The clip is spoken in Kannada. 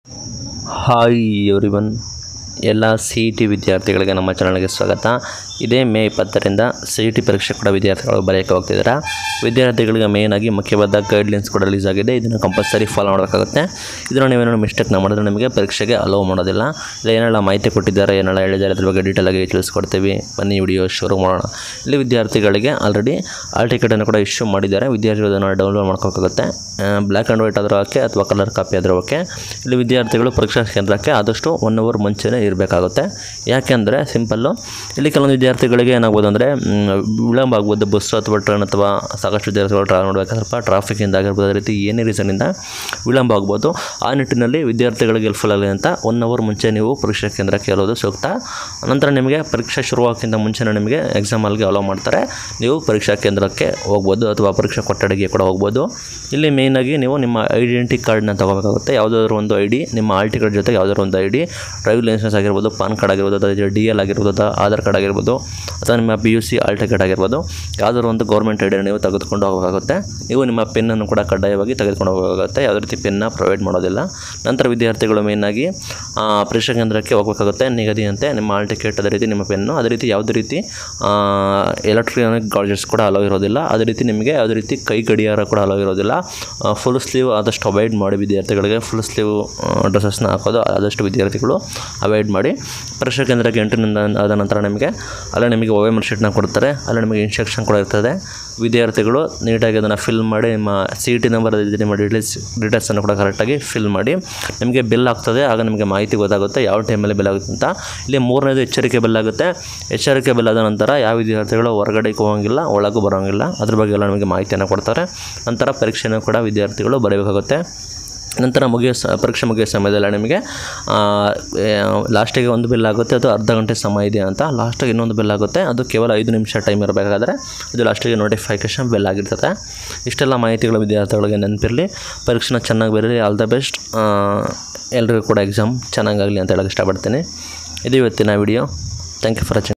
ಹಾಯ್ ಎವ್ರಿವನ್ ಎಲ್ಲ ಸಿ ಇ ಟಿ ವಿದ್ಯಾರ್ಥಿಗಳಿಗೆ ನಮ್ಮ ಚಾನಲ್ಗೆ ಸ್ವಾಗತ ಇದೇ ಮೇ ಇಪ್ಪತ್ತರಿಂದ ಸಿ ಇ ಟಿ ಪರೀಕ್ಷೆ ಕೂಡ ವಿದ್ಯಾರ್ಥಿಗಳು ಬರೆಯೋಕ್ಕೆ ಹೋಗ್ತಿದ್ದಾರೆ ವಿದ್ಯಾರ್ಥಿಗಳಿಗೆ ಮೇಯ್ನಾಗಿ ಮುಖ್ಯವಾದ ಗೈಡ್ಲೈನ್ಸ್ ಕೂಡ ರಿಲೀಸ್ ಆಗಿದೆ ಇದನ್ನು ಕಂಪಲ್ಸರಿ ಫಾಲೋ ಮಾಡಬೇಕಾಗುತ್ತೆ ಇದನ್ನು ನೀವೇನೋ ಮಿಸ್ಟೇಕ್ ಮಾಡಿದ್ರೆ ನಿಮಗೆ ಪರೀಕ್ಷೆಗೆ ಅಲೋ ಮಾಡೋದಿಲ್ಲ ಇಲ್ಲ ಏನೆಲ್ಲ ಮಾಹಿತಿ ಕೊಟ್ಟಿದ್ದಾರೆ ಏನೆಲ್ಲ ಹೇಳಿದ್ದಾರೆ ಅದ್ರ ಬಗ್ಗೆ ಡೀಟೇಲ್ ಆಗಿ ತಿಳಿಸ್ಕೊಡ್ತೀವಿ ಬನ್ನಿ ವಿಡಿಯೋ ಶುರು ಮಾಡೋಣ ಇಲ್ಲಿ ವಿದ್ಯಾರ್ಥಿಗಳಿಗೆ ಆಲ್ರೆಡಿ ಆಲ್ ಟಿಕೆಟನ್ನು ಕೂಡ ಇಶ್ಯೂ ಮಾಡಿದ್ದಾರೆ ವಿದ್ಯಾರ್ಥಿಗಳು ಅದನ್ನು ಡೌನ್ಲೋಡ್ ಮಾಡ್ಕೋಬೇಕಾಗುತ್ತೆ ಬ್ಲ್ಯಾಕ್ ಆ್ಯಂಡ್ ವೈಟ್ ಆದರೂ ಓಕೆ ಅಥವಾ ಕಲರ್ ಕಾಪಿ ಆದರೂ ಓಕೆ ಇಲ್ಲಿ ವಿದ್ಯಾರ್ಥಿಗಳು ಪರೀಕ್ಷಾ ಕೇಂದ್ರಕ್ಕೆ ಆದಷ್ಟು ಒನ್ ಅವರ್ ಮುಂಚೆನೇ ಇರಬೇಕಾಗುತ್ತೆ ಯಾಕೆಂದರೆ ಸಿಂಪಲ್ಲು ಇಲ್ಲಿ ಕೆಲವೊಂದು ವಿದ್ಯಾರ್ಥಿಗಳಿಗೆ ಏನಾಗ್ಬೋದು ಅಂದರೆ ವಿಳಂಬ ಆಗ್ಬೋದು ಬಸ್ ಅಥವಾ ಟ್ರೈನ್ ಅಥವಾ ಸಾಕಷ್ಟು ವಿದ್ಯಾರ್ಥಿಗಳು ಟ್ರಾವೆಲ್ ಮಾಡಬೇಕಾದ್ರೆ ಸ್ವಲ್ಪ ಟ್ರಾಫಿಕಿಂದ ಆಗಿರ್ಬೋದು ಅದೇ ರೀತಿ ಏನೇ ರೀಸನಿಂದ ವಿಳಂಬ ಆಗ್ಬೋದು ಆ ನಿಟ್ಟಿನಲ್ಲಿ ವಿದ್ಯಾರ್ಥಿಗಳಿಗೆ ಹೆಲ್ಪ್ಫುಲ್ ಆಗಲಿ ಅಂತ ಒನ್ ಅವರ್ ಮುಂಚೆ ನೀವು ಪರೀಕ್ಷಾ ಕೇಂದ್ರಕ್ಕೆ ಇರೋದು ಸೂಕ್ತ ನಂತರ ನಿಮಗೆ ಪರೀಕ್ಷೆ ಶುರುವಾಗೋಕ್ಕಿಂತ ಮುಂಚೆನೇ ನಿಮಗೆ ಎಕ್ಸಾಮ್ ಅಲ್ಲಿಗೆ ಅಲೋ ಮಾಡ್ತಾರೆ ನೀವು ಪರೀಕ್ಷಾ ಕೇಂದ್ರಕ್ಕೆ ಹೋಗ್ಬೋದು ಅಥವಾ ಪರೀಕ್ಷಾ ಕೊಠಡಿಗೆ ಕೂಡ ಹೋಗ್ಬೋದು ಇಲ್ಲಿ ಮೇಯ್ನಾಗಿ ನೀವು ನಿಮ್ಮ ಐಡೆಂಟಿ ಕಾರ್ಡ್ನ ತೊಗೋಬೇಕಾಗುತ್ತೆ ಯಾವುದಾದ್ರು ಒಂದು ಐ ಡಿ ನಿಮ್ಮ ಆಲ್ ಟಿಕೆಟ್ ಜೊತೆಗೆ ಯಾವುದಾದ್ರು ಒಂದು ಐ ಡಿ ಡ್ರೈವಿಂಗ್ ಲೈಸೆನ್ಸ್ ಆಗಿರ್ಬೋದು ಪಾನ್ ಕಾರ್ಡ್ ಆಗಿರ್ಬೋದು ಅಥವಾ ಡಿ ಎಲ್ ಆಗಿರ್ಬೋದು ಅಥವಾ ಆಧಾರ್ ಕಾರ್ಡ್ ಆಗಿರ್ಬೋದು ಅಥವಾ ನಿಮ್ಮ P U C hall ticket ಆಗಿರ್ಬೋದು ಯಾವುದಾದ್ರು ಒಂದು ಗೌರ್ಮೆಂಟ್ ಐ ಡಿನ ನೀವು ತೆಗೆದುಕೊಂಡು ಹೋಗಬೇಕಾಗುತ್ತೆ ನೀವು ನಿಮ್ಮ ಪೆನ್ನನ್ನು ಕೂಡ ಕಡ್ಡಾಯವಾಗಿ ತೆಗೆದುಕೊಂಡು ಹೋಗಬೇಕಾಗುತ್ತೆ ಯಾವುದೇ ರೀತಿ ಪೆನ್ನ ಪ್ರೊವೈಡ್ ಮಾಡೋದಿಲ್ಲ ನಂತರ ವಿದ್ಯಾರ್ಥಿಗಳು ಮೇಯ್ನಾಗಿ ಆ, ಪರೀಕ್ಷಾ ಕೇಂದ್ರಕ್ಕೆ ಹೋಗಬೇಕಾಗುತ್ತೆ ನಿಗದಿಯಂತೆ ನಿಮ್ಮ ಆಲ್ ಟಿಕೆಟ್ ಅದೇ ರೀತಿ ನಿಮ್ಮ ಪೆನ್ನು ಅದೇ ರೀತಿ ಯಾವುದೇ ರೀತಿ ಎಲೆಕ್ಟ್ರಾನಿಕ್ ಗಾಡ್ಜೆಟ್ಸ್ ಕೂಡ ಅಲೋ ಇರೋದಿಲ್ಲ ಅದೇ ರೀತಿ ನಿಮಗೆ ಯಾವುದೇ ರೀತಿ ಕೈ ಗಡಿಯಾರ ಕೂಡ ಅಲೋ ಇರೋದಿಲ್ಲ ಫುಲ್ ಸ್ಲೀವ್ ಆದಷ್ಟು ಅವಾಯ್ಡ್ ಮಾಡಿ ವಿದ್ಯಾರ್ಥಿಗಳಿಗೆ ಫುಲ್ ಸ್ಲೀವ್ ಡ್ರೆಸ್ಸಸ್ನ ಹಾಕೋದು ಆದಷ್ಟು ವಿದ್ಯಾರ್ಥಿಗಳು ಅವಾಯ್ಡ್ ಮಾಡಿ ಪರೀಕ್ಷಾ ಕೇಂದ್ರಕ್ಕೆ ಎಂಟ್ರಿನಿಂದ ಆದ ನಂತರ ನಿಮಗೆ ಅಲ್ಲೇ ನಿಮಗೆ ಒ ಎಮ್ ಶೀಟ್ನ ಕೊಡ್ತಾರೆ ಅಲ್ಲೇ ನಿಮಗೆ ಇನ್ಸ್ಟ್ರಕ್ಷನ್ ಕೂಡ ಇರ್ತದೆ ವಿದ್ಯಾರ್ಥಿಗಳು ನೀಟಾಗಿ ಅದನ್ನು ಫಿಲ್ ಮಾಡಿ ನಿಮ್ಮ ಸಿ ಇ ಟಿ ನಂಬರ್ ನಿಮ್ಮ ಡೀಟೇಲ್ಸ್ ಡೀಟೇಲ್ಸನ್ನು ಕೂಡ ಕರೆಕ್ಟಾಗಿ ಫಿಲ್ ಮಾಡಿ ನಿಮಗೆ ಬಿಲ್ ಆಗ್ತದೆ ಆಗ ನಿಮಗೆ ಮಾಹಿತಿ ಗೊತ್ತಾಗುತ್ತೆ ಯಾವ ಟೈಮಲ್ಲಿ ಬಿಲ್ ಆಗುತ್ತೆ ಅಂತ ಇಲ್ಲಿ ಮೂರನೇದು ಎಚ್ಚರಿಕೆ ಬಿಲ್ ಆಗುತ್ತೆ ಎಚ್ಚರಿಕೆ ಬಿಲ್ ಆದ ನಂತರ ಯಾವ ವಿದ್ಯಾರ್ಥಿಗಳು ಹೊರಗಡೆಗೆ ಹೋಗಂಗಿಲ್ಲ ಒಳಗೂ ಬರೋಂಗಿಲ್ಲ ಅದ್ರ ಬಗ್ಗೆ ಎಲ್ಲ ನಿಮಗೆ ಮಾಹಿತಿಯನ್ನು ಕೊಡ್ತಾರೆ ನಂತರ ಪರೀಕ್ಷೆನೂ ಕೂಡ ವಿದ್ಯಾರ್ಥಿಗಳು ಬರೀಬೇಕಾಗುತ್ತೆ ನಂತರ ಮುಗಿಯೋ ಸ ಪರೀಕ್ಷೆ ಮುಗಿಯೋ ಸಮಯದಲ್ಲಿ ನಿಮಗೆ ಲಾಸ್ಟಿಗೆ ಒಂದು ಬಿಲ್ ಆಗುತ್ತೆ ಅದು ಅರ್ಧ ಗಂಟೆ ಸಮಯ ಇದೆ ಅಂತ ಲಾಸ್ಟಿಗೆ ಇನ್ನೊಂದು ಬಿಲ್ ಆಗುತ್ತೆ ಅದು ಕೇವಲ ಐದು ನಿಮಿಷ ಟೈಮ್ ಇರಬೇಕಾದ್ರೆ ಅದು ಲಾಸ್ಟಿಗೆ ನೋಟಿಫಿಕೇಷನ್ ಬಿಲ್ ಆಗಿರ್ತದೆ ಇಷ್ಟೆಲ್ಲ ಮಾಹಿತಿಗಳು ವಿದ್ಯಾರ್ಥಿಗಳಿಗೆ ನೆನಪಿರಲಿ ಪರೀಕ್ಷೆನ ಚೆನ್ನಾಗಿ ಬರೀರಿ ಆಲ್ ದ ಬೆಸ್ಟ್ ಎಲ್ರಿಗೂ ಕೂಡ ಎಕ್ಸಾಮ್ ಚೆನ್ನಾಗಾಗಲಿ ಅಂತ ಹೇಳೋಕ್ಕೆ ಇಷ್ಟಪಡ್ತೀನಿ ಇದು ಇವತ್ತಿನ video thank you for watching